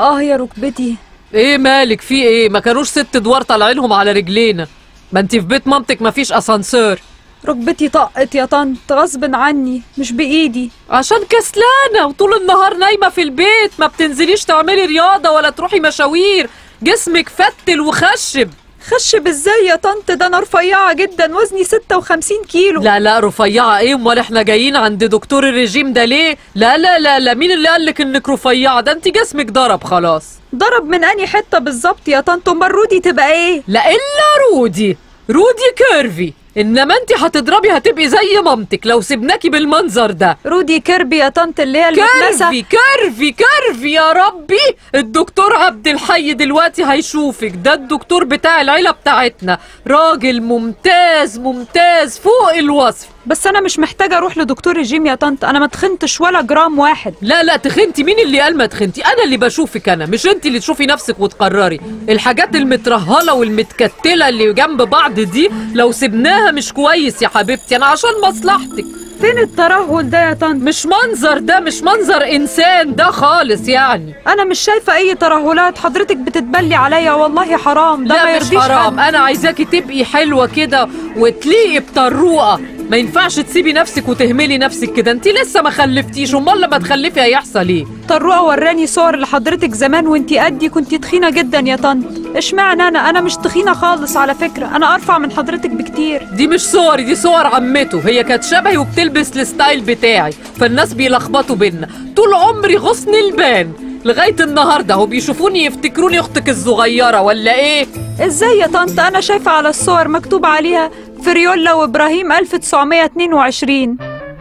اه يا ركبتي ايه مالك في ايه ما كانوش ست ادوار طالعينهم على رجلينا ما انت في بيت مامتك ما فيش اسانسير ركبتي طقت يا طنط غصب عني مش بايدي عشان كسلانة وطول النهار نايمة في البيت ما بتنزليش تعملي رياضة ولا تروحي مشاوير جسمك فتل وخشب خشب ازاي يا طنط ده انا رفيعه جدا وزني 56 كيلو لا لا رفيعة ايه امال احنا جايين عند دكتور الرجيم ده ليه لا لا لا لا مين اللي قالك انك رفيعة ده انت جسمك ضرب خلاص ضرب من اني حته بالظبط يا طنط امال رودي تبقى ايه لا الا رودي رودي كيرفي انما انت هتضربي هتبقي زي مامتك لو سبناكي بالمنظر ده رودي كيربي يا طنط اللي هي المكنسه كيرفي كيرفي كيرفي يا ربي الدكتور عبد الحي دلوقتي هيشوفك ده الدكتور بتاع العيلة بتاعتنا راجل ممتاز ممتاز فوق الوصف بس انا مش محتاجه اروح لدكتور رجيم يا طنط انا ما تخنتش ولا جرام واحد لا لا تخنتي مين اللي قال ما تخنتي انا اللي بشوفك انا مش انت اللي تشوفي نفسك وتقرري الحاجات المترهله والمتكتله اللي جنب بعض دي لو سبناها مش كويس يا حبيبتي انا عشان مصلحتك فين الترهل ده يا طنط مش منظر ده مش منظر انسان ده خالص يعني انا مش شايفه اي ترهلات حضرتك بتتبلي عليا والله حرام ده ما لا مش يرضيش حرام حد. انا عايزاكي تبقي حلوه كده وتليقي بطروقه ما ينفعش تسيبي نفسك وتهملي نفسك كده انت لسه ما خلفتيش امال لما تخلفي هيحصل ايه طروقه وراني صور لحضرتك زمان وانتي قدي كنتي تخينه جدا يا طنط اشمعنى انا انا مش تخينه خالص على فكره انا ارفع من حضرتك بكتير دي مش صوري دي صور عمته هي كانت شبهي وبتلبس الستايل بتاعي فالناس بيلخبطوا بينا طول عمري غصن البان لغايه النهارده هو بيشوفوني يفتكروني اختك الصغيره ولا ايه ازاي يا طنط انا شايفه على الصور مكتوب عليها فريولا وابراهيم 1922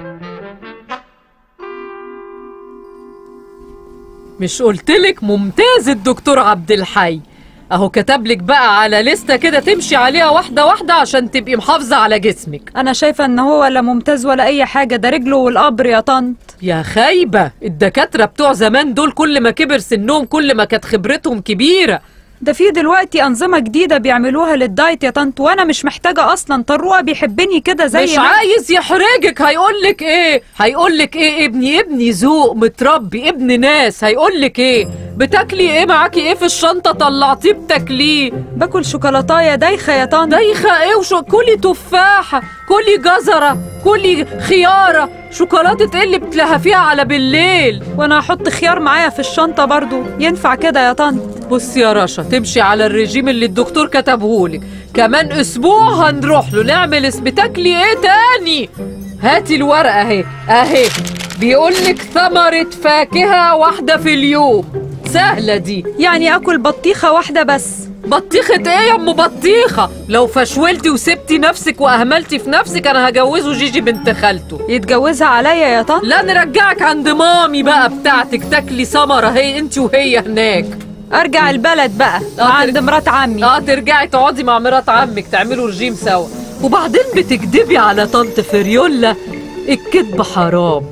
مش قلتلك ممتاز الدكتور عبد الحي اهو كتبلك بقى على لستة كده تمشي عليها واحدة واحدة عشان تبقي محافظة على جسمك انا شايفه ان هو ولا ممتاز ولا اي حاجه ده رجله والقبر يا طنط يا خايبة الدكاترة بتوع زمان دول كل ما كبر سنهم كل ما كانت خبرتهم كبيرة ده في دلوقتي انظمه جديده بيعملوها للدايت يا طنط وانا مش محتاجه اصلا طروقه بيحبني كده زي مش ما- عايز يحرجك هيقولك ايه هيقولك ايه ابني ابني ذوق متربي ابن ناس هيقولك ايه بتاكلي ايه معاكي ايه في الشنطة طلعتيه بتاكليه باكل شوكولاتايه دايخه يا طنط دايخة ايه وشو كلي تفاحة كلي جزرة كلي خيارة شوكولاتة ايه اللي بتلهفيها على بالليل وانا هحط خيار معايا في الشنطه برضو ينفع كده يا طنط بصي يا رشا تمشي على الرجيم اللي الدكتور كتبهولك كمان اسبوع هنروح له نعمل اسم تاكلي ايه تاني هاتي الورقة اهي اهي بيقولك ثمرة فاكهة واحدة في اليوم سهلة دي يعني اكل بطيخه واحده بس بطيخة ايه يا ام بطيخة لو فشولتي وسبتي نفسك واهملتي في نفسك انا هجوزه جيجي بنت خالته يتجوزها عليا يا طنط لا نرجعك عند مامي بقى بتاعتك تاكلي سمرة هي انت وهي هناك ارجع البلد بقى آه، عند ترجع- مرات عمي اه ترجعي تقعدي مع مرات عمك تعملوا رجيم سوا وبعدين بتكدبي على طنط فريولا الكذب حرام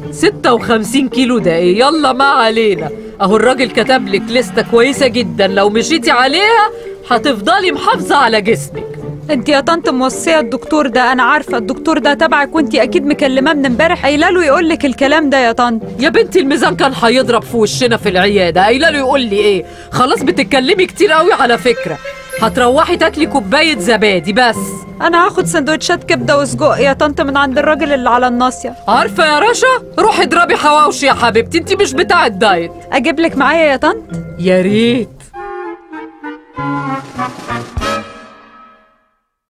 56 كيلو ده ايه يلا ما علينا اهو الراجل كتب لك لستة كويسة جدا لو مشيتي عليها هتفضلي محافظة على جسمك انت يا طنط موصيه الدكتور ده انا عارفه الدكتور ده تبعك وانت اكيد مكلماه من امبارح قايله له يقول لك الكلام ده يا طنط يا بنتي الميزان كان هيضرب في وشنا في العيادة قايله له يقول لي ايه خلاص بتتكلمي كتير قوي على فكرة هتروحي تاكلي كوباية زبادي بس انا هاخد سندوتشات كبده وسجق يا طنط من عند الراجل اللي على الناصيه عارفة يا رشا روحي اضربي حواوشي يا حبيبتي انتي مش بتاع الدايت اجيب لك معايا يا طنط يا ريت